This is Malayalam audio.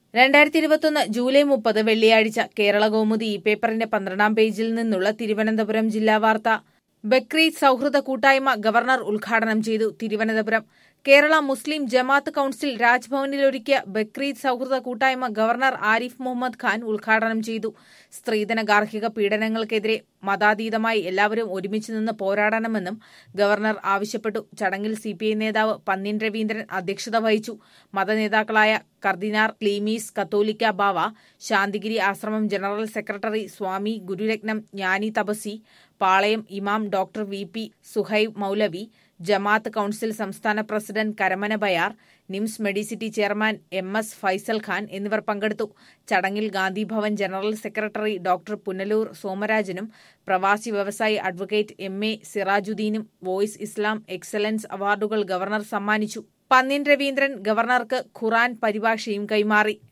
രണ്ടായിരത്തി ഇരുപത്തൊന്ന് ജൂലൈ മുപ്പത് വെള്ളിയാഴ്ച കേരള കൗമുദി ഈ പേപ്പറിന്റെ പന്ത്രണ്ടാം പേജിൽ നിന്നുള്ള തിരുവനന്തപുരം ജില്ലാ വാർത്ത ബക്രീദ് സൗഹൃദ കൂട്ടായ്മ ഗവർണർ ഉദ്ഘാടനം ചെയ്തു തിരുവനന്തപുരം കേരള മുസ്ലിം ജമാഅത്ത് കൌൺസിൽ രാജ്ഭവനിൽ ഒരുക്കിയ ബക്രീദ് സൗഹൃദ കൂട്ടായ്മ ഗവർണർ ആരിഫ് മുഹമ്മദ് ഖാൻ ഉദ്ഘാടനം ചെയ്തു സ്ത്രീധന ഗാർഹിക പീഡനങ്ങൾക്കെതിരെ മതാതീതമായി എല്ലാവരും ഒരുമിച്ച് നിന്ന് പോരാടണമെന്നും ഗവർണർ ആവശ്യപ്പെട്ടു ചടങ്ങിൽ സിപിഐ നേതാവ് പന്നിൻ രവീന്ദ്രൻ അധ്യക്ഷത വഹിച്ചു മതനേതാക്കളായ കർദിനാർ ക്ലീമീസ് കത്തോലിക്ക ബാവ ശാന്തിഗിരി ആശ്രമം ജനറൽ സെക്രട്ടറി സ്വാമി ഗുരുരത്നം ജ്ഞാനി തപസി പാളയം ഇമാം doctor V P Suhaib Maulavi Jamaat council സംസ്ഥാന പ്രസിഡന്റ് Karamana Bayar NIMS Medicity chairman M S Faisal Khan എന്നിവർ പങ്കെടുത്തു ചടങ്ങിൽ Gandhibhavan general secretary doctor Punalur സോമരാജനും പ്രവാസി വ്യവസായി അഡ്വക്കേറ്റ് എം എ സിറാജുദ്ദീനും വോയിസ് ഇസ്ലാം എക്സലൻസ് അവാർഡുകൾ ഗവർണർ സമ്മാനിച്ചു പന്നിൻ രവീന്ദ്രൻ ഗവർണർക്ക് ഖുറാൻ പരിഭാഷയും കൈമാറി